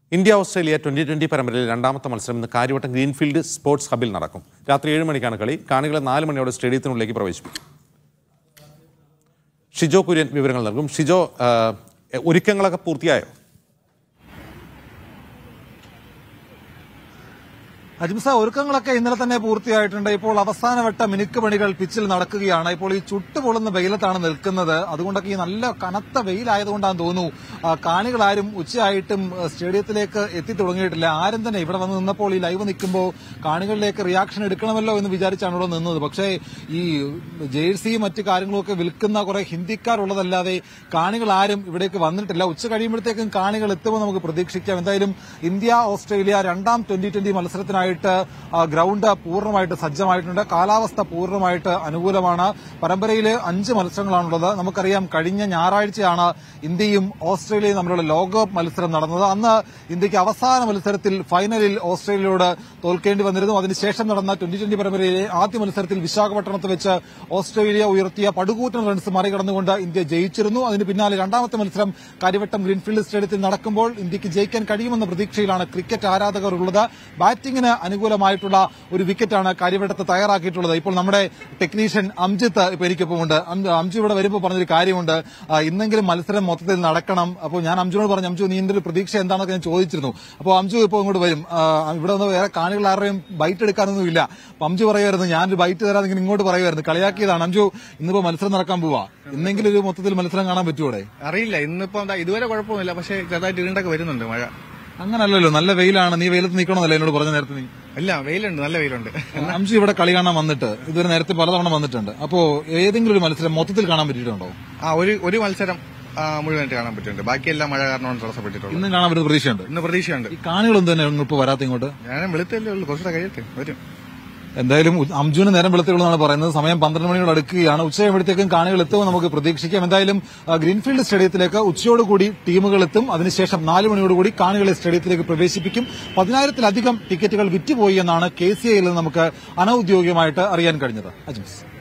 India Australia twenty twenty പരമ്പരയിലെ രണ്ടാമത്തെ മത്സരം ഇന്ന് കാര്യവട്ടം ഗ്രീൻഫീൽഡ് സ്പോർട്സ് ഹബിൽ നടക്കും രാത്രി ഏഴ് മണിക്കാണ് കളി കാണികളെ നാല് മണിയോടെ സ്റ്റേഡിയത്തിനുള്ളിലേക്ക് പ്രവേശിപ്പിക്കും ഷിജോ കുര്യൻ വിവരങ്ങൾ നൽകും ഷിജോ ആ, ഒരുക്കങ്ങളൊക്കെ പൂർത്തിയായോ അജിംസ ഒരുക്കങ്ങളൊക്കെ ഇന്നലെ തന്നെ പൂർത്തിയായിട്ടുണ്ട് ഇപ്പോൾ അവസാനവട്ട മിനുക്ക് പണികൾ പിച്ചിൽ നടക്കുകയാണ് ഇപ്പോൾ ഈ ചുട്ടുപൊള്ളുന്ന വെയിലത്താണ് നിൽക്കുന്നത് അതുകൊണ്ടൊക്കെ ഈ നല്ല കനത്ത വെയിലായതുകൊണ്ടാണ് തോന്നുന്നു ആ, കാണികളാരും ഉച്ചയായിട്ടും ആ, സ്റ്റേഡിയത്തിലേക്ക് എത്തി തുടങ്ങിയിട്ടില്ല ആരും തന്നെ ഇവിടെ വന്ന് നിന്നപ്പോൾ ഈ ലൈവ് നിൽക്കുമ്പോൾ കാണികളിലേക്ക് റിയാക്ഷൻ എടുക്കണമല്ലോ എന്ന് വിചാരിച്ചാണ് ഇവിടെ നിന്നത് പക്ഷേ ഈ ജേഴ്സിയും മറ്റു കാര്യങ്ങളൊക്കെ വിൽക്കുന്ന കുറെ ഹിന്ദിക്കാരുള്ളതല്ലാതെ കാണികൾ ആരും ഇവിടേക്ക് വന്നിട്ടില്ല ഉച്ച കഴിയുമ്പോഴത്തേക്കും കാണികൾ എത്തുമ്പോൾ നമുക്ക് പ്രതീക്ഷിക്കാം എന്തായാലും ഇന്ത്യ ഓസ്ട്രേലിയ രണ്ടാം ട്വന്റി ട്വന്റി മത്സരത്തിനായിട്ട് ആ, ഗ്രൗണ്ട് പൂർണ്ണമായിട്ട് സജ്ജമായിട്ടുണ്ട് കാലാവസ്ഥ പൂർണ്ണമായിട്ട് അനുകൂലമാണ് പരമ്പരയിൽ അഞ്ച് മത്സരങ്ങളാണുള്ളത് നമുക്കറിയാം കഴിഞ്ഞ ഞായറാഴ്ചയാണ് ഇന്ത്യയും ഓസ്ട്രേലിയയും തമ്മിലുള്ള ലോകകപ്പ് മത്സരം നടന്നത് അന്ന് ഇന്ത്യക്ക് അവസാന മത്സരത്തിൽ ഫൈനലിൽ ഓസ്ട്രേലിയയോട് തോൽക്കേണ്ടി വന്നിരുന്നു അതിനുശേഷം നടന്ന ട്വന്റി ട്വന്റി പരമ്പരയിലെ ആദ്യ മത്സരത്തിൽ വിശാഖപട്ടണത്ത് വെച്ച് ഓസ്ട്രേലിയ ഉയർത്തിയ പടുകൂറ്റൻ റൺസ് മറികടന്നുകൊണ്ട് ഇന്ത്യ ജയിച്ചിരുന്നു അതിന് പിന്നാലെ രണ്ടാമത്തെ മത്സരം കാര്യവട്ടം ഗ്രീൻഫീൽഡ് സ്റ്റേഡിയത്തിൽ നടക്കുമ്പോൾ ഇന്ത്യക്ക് ജയിക്കാൻ കഴിയുമെന്ന പ്രതീക്ഷയിലാണ് ക്രിക്കറ്റ് ആരാധകർ ഉള്ളത് ബാറ്റിംഗിന് അനുകൂലമായിട്ടുള്ള ഒരു വിക്കറ്റാണ് കാര്യവട്ടത്ത് തയ്യാറാക്കിയിട്ടുള്ളത് ഇപ്പോൾ നമ്മുടെ ടെക്നീഷ്യൻ അംജിത്ത് ഇപ്പൊ എനിക്കൊപ്പം ഉണ്ട് അം- അംജു ഇവിടെ വരുമ്പോൾ പറഞ്ഞൊരു കാര്യമുണ്ട് ആ, ഇന്നെങ്കിലും മത്സരം മൊത്തത്തിൽ നടക്കണം അപ്പോൾ ഞാൻ അംജുനോട് പറഞ്ഞു അംജു നീ ഒരു പ്രതീക്ഷ എന്താണെന്നൊക്കെ ഞാൻ ചോദിച്ചിരുന്നു അപ്പോൾ അംജു ഇപ്പോൾ ഇങ്ങോട്ട് വരും ആ, ഇവിടെ നിന്ന് വേറെ കാണികൾ ആരുടെയും ബൈറ്റ് എടുക്കാനൊന്നും ഇല്ല അപ്പൊ അംജു പറയുമായിരുന്നു ഞാനൊരു ബൈറ്റ് തരാമെങ്കിൽ ഇങ്ങോട്ട് പറയുമായിരുന്നു കളിയാക്കിയതാണ് അംജു ഇന്നിപ്പോ മത്സരം നടക്കാൻ പോവാ ഇന്നെങ്കിലും ഒരു മൊത്തത്തിൽ മത്സരം കാണാൻ പറ്റുമോടെ അറിയില്ല ഇന്നിപ്പോ എന്താ ഇതുവരെ കുഴപ്പമൊന്നുമില്ല പക്ഷേ ചെറുതായിട്ട് ഇരുണ്ടൊക്കെ വരുന്നുണ്ട് മഴ അങ്ങനല്ലല്ലോ നല്ല വെയിലാണ് നീ വെയിലത്ത് നിൽക്കണമെന്നല്ലേ എന്നോട് പറഞ്ഞ നേരത്തെ നീ അല്ല വെയിലുണ്ട് നല്ല വെയിലുണ്ട് അംശു ഇവിടെ കളി കാണാൻ വന്നിട്ട് ഇതുവരെ നേരത്തെ പലതവണ വന്നിട്ടുണ്ട് അപ്പോ ഏതെങ്കിലും ഒരു മത്സരം മൊത്തത്തിൽ കാണാൻ പറ്റിയിട്ടുണ്ടോ ആ ഒരു ഒരു മത്സരം ആ, മുഴുവനായിട്ട് കാണാൻ പറ്റുന്നുണ്ട് ബാക്കിയെല്ലാം മഴ കാരണമാണ് തടസ്സപ്പെട്ടിട്ടുള്ളത് ഇന്നും കാണാൻ പറ്റുന്ന പ്രതീക്ഷയുണ്ട് ഇന്ന് പ്രതീക്ഷയുണ്ട് ഈ കാണികളൊന്നും തന്നെ ഇപ്പൊ വരാത്ത ഇങ്ങോട്ട് ഞാൻ വെളുത്തല്ലേ ഉള്ളൂ കുറച്ചുകൂടെ കഴിയട്ടെ വരും എന്തായാലും ഉ- അംജുവിന് നേരം വെളുത്തുള്ളതാണ് പറയുന്നത് സമയം പന്ത്രണ്ട് മണിയോട് അടുക്കുകയാണ് ഉച്ചയാകുമ്പോഴത്തേക്കും കാണികൾ എത്തുമെന്ന് നമുക്ക് പ്രതീക്ഷിക്കാം എന്തായാലും ആ, ഗ്രീൻഫീൽഡ് സ്റ്റേഡിയത്തിലേക്ക് ഉച്ചയോടുകൂടി ടീമുകൾ എത്തും അതിനുശേഷം നാല് മണിയോടുകൂടി കാണികളെ സ്റ്റേഡിയത്തിലേക്ക് പ്രവേശിപ്പിക്കും പതിനായിരത്തിലധികം ടിക്കറ്റുകൾ വിറ്റുപോയി എന്നാണ് കെ സി ഐയിൽ നിന്ന് നമുക്ക് അനൌദ്യോഗികമായിട്ട് അറിയാൻ കഴിഞ്ഞത് അജിംസ്